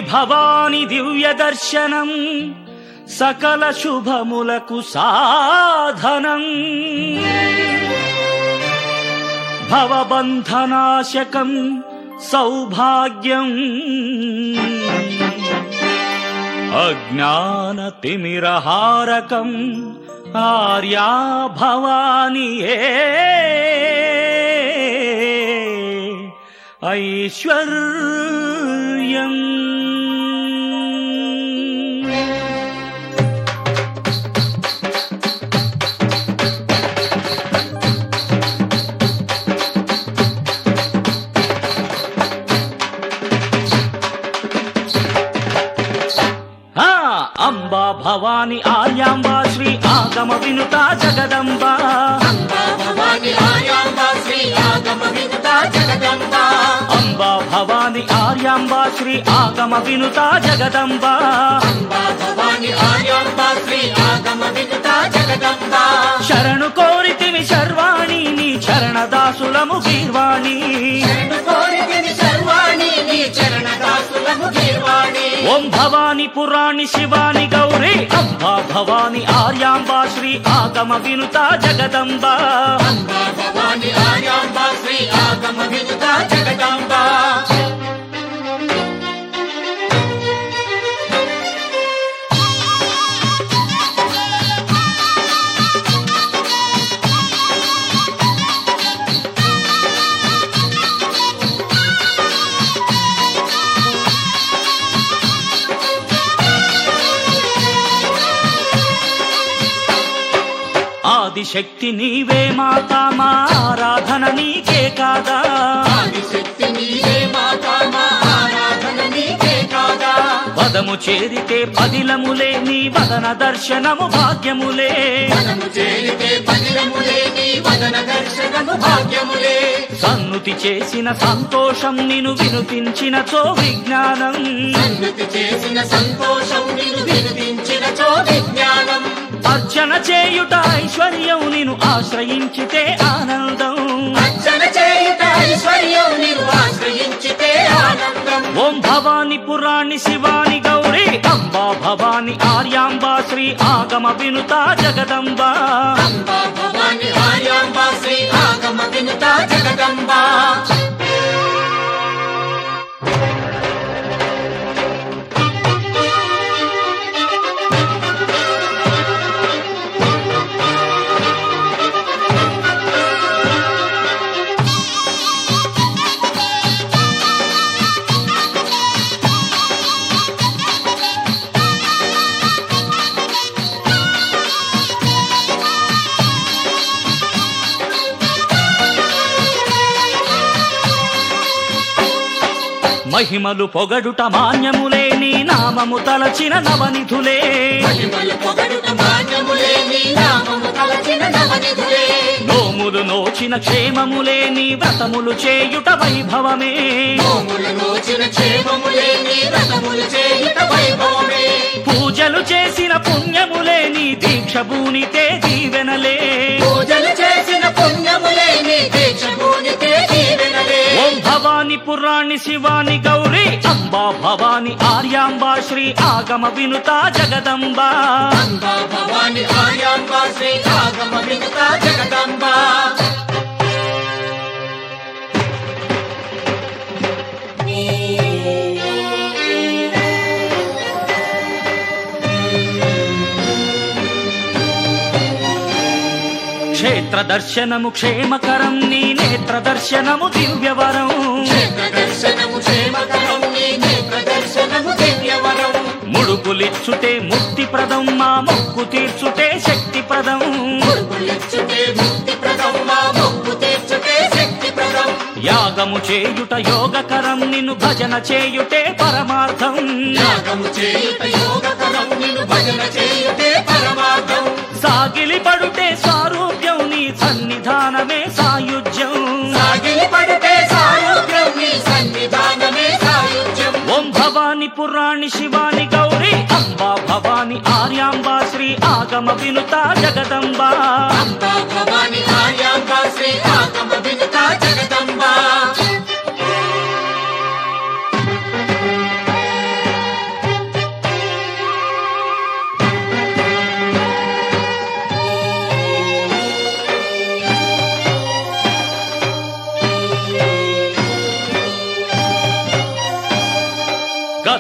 భవాని దివ్య దర్శనం సకల శుభములకు సాధనం భవబంధనాశకం సౌభాగ్యం అజ్ఞాన తిమిరహారకం ఆర్యా భవాని ఐశ్వర్యం ఆ అంబా భవాని ఆర్యాంబా శ్రీ ఆగమ వినుత జగదంబ అంబా భవాని ఆయాంబా శ్రీ ఆగమ వినుత జగదంబ అంబా భవాని ఆర్యాంబా శ్రీ ఆగమ వినుత జగదంబ అంబా భవాని ఆయాంబా శ్రీ ఆగమ వినుత జగదంబ శరణు కోరితిమి శర్వాణి నీ చరణదాసులము గీర్వాణి శరణు కోరితిని సర్వాణి నీ చరణ దాసులము గీర్వాణి ఓం భవాని పురాణి శివాని గౌరీ అంబా భవాని ఆర్యాంబా శ్రీ ఆగమ వినుత జగదంబ అంబా భవాని ఆయాంబా శ్రీ ఆగమ వినుత జగదంబ ఆదిశక్తి నీవే మాతా మా ఆరాధన నీకే కాదా ఆదిశక్తి నీవే మాతా మా ఆరాధన నీకే కాదా పదము చేరితే పదిలములే నీ వదన దర్శనము భాగ్యములే మనము చేరితే పదిలములే నీ వదన దర్శనము భాగ్యములే సన్నుతి చేసిన సంతోషం నిను వినుతించినచో విజ్ఞానం సన్నుతి చేసిన సంతోషం నిన్ను వినిపించిన చో విజ్ఞానం అర్చన చేయుట ఐశ్వర్యం నిను ఆశ్రయించితే ఆనందం అర్చన చేయుట ఐశ్వర్యం నిన్ను ఆశ్రయించితే ఆనందం ఓం భవాని పురాణి శివాని గౌరీ అంబా భవాని ఆర్యాంబా శ్రీ ఆగమ వినుత జగదంబ అంబా భవాని ఆయాంబా శ్రీ ఆగమ వినుత జగదంబ మహిమలు పొగడుట మాన్యములే నీ నామము తలచిన నవనిధులే మహిమలు పొగడుట మాన్యములే నీ నామము తలచిన నవనిధులే నోములు నోచిన క్షేమములే నీ వ్రతములు చేయుట వైభవమే నోములు నోచిన క్షేమములే నీ వ్రతములు చేయుట వైభవమే పూజలు చేసిన పుణ్యములే నీ దీక్ష భూనితే దీవెనలే పూజలు చేసిన పుణ్యములే నీ దీక్ష భూనితే దీవెనలే ఓం భవాని పురాణి శివాని గౌరీ అంబా భవాని ఆర్యాంబా శ్రీ ఆగమ వినుత జగదంబ అంబా భవాని ఆయాంబా శ్రీ ఆగమ వినుత జగదంబ క్షేత్ర దర్శనము క్షేమకరం నీ నేత్ర దర్శనము దివ్యవరం క్షేత్ర దర్శనము క్షేమకరం నీ నేత్ర దర్శనము దివ్యవరం ముడుపులిచ్చుటే ముక్తిప్రదం మా మొక్కు తీర్చుటే శక్తిప్రదం ముడుపులిచ్చుటే ముక్తిప్రదం మా మొక్కు తీర్చుటే శక్తిప్రదం యాగము చేయుట యోగకరం నిన్ను భజన చేయుటే పరమార్థం యాగము చేయుట యోగకరం నిన్ను భజన చేయుటే పరమార్థం సాగిలి పడుటే సారూప్యం నీ సన్నిధానమే సాయుజ్యం సాగిలి పడితే సాయుధ్యం నీ సన్నిధానమే సాయుధ్యం ఓం భవాని పురాణి శివాని గౌరీ అంబా భవాని ఆర్యాంబా శ్రీ ఆగమ వినుత జగదంబ అంబా భవాని ఆర్యాంబా శ్రీ ఆగమ వినుత జగదంబ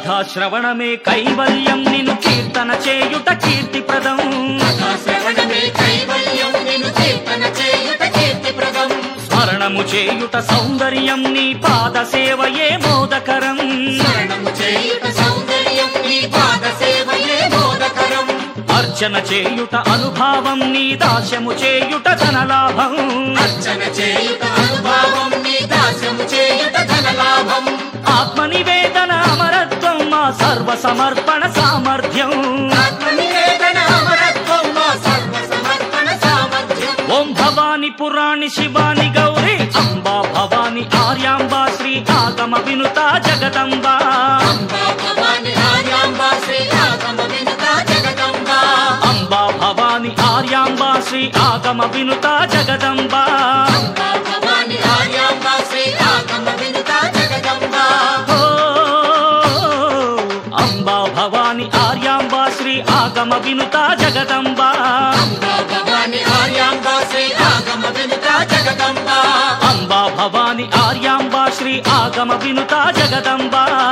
కథాశ్రవణమే కైవల్యం నిన్ను కీర్తన చేయుట కీర్తిప్రదం శ్రవణమే కైవల్యం నిన్ను కీర్తన చేయుట కీర్తిప్రదం స్మరణము చేయుట సౌందర్యం నీ పాద సేవయే మోదకరం స్మరణము చేయుట సౌందర్యం నీ పాద సేవయే బోధకరం అర్చన చేయుట అనుభావం నీ దాస్యము చేయుట ధనలాభం అర్చన చేయుట అనుభావం నీ దాస్యము చేయుట ధనలాభం ఆత్మ నివేదన అమరత్వం మా సర్వ సమర్పణ సామర్థ్యం ఆత్మనివేదన అమరత్వం మా సర్వ సమర్పణ సామర్థ్యం ఓం భవాని పురాణి శివాని గౌరీ అంబా భవాని ఆర్యాంబా శ్రీ ఆగమ వినుత జగదంబా అంబా భవాని ఆర్యాంబా శ్రీ ఆగమ వినుత జగదంబా అంబా భవాని ఆర్యాంబా శ్రీ ఆగమ వినుత జగదంబా అంబా భవాని ఆర్యాంబా శ్రీ ఆగమ వినుత జగదంబా ఓ, అంబా భవాని ఆర్యాంబా శ్రీ ఆగమ వినుత జగదంబా అంబా భవాని ఆర్యాంబా శ్రీ ఆగమ వినుత జగదంబా అంబా భవాని ఆర్యాంబా శ్రీ ఆగమ వినుత జగదంబా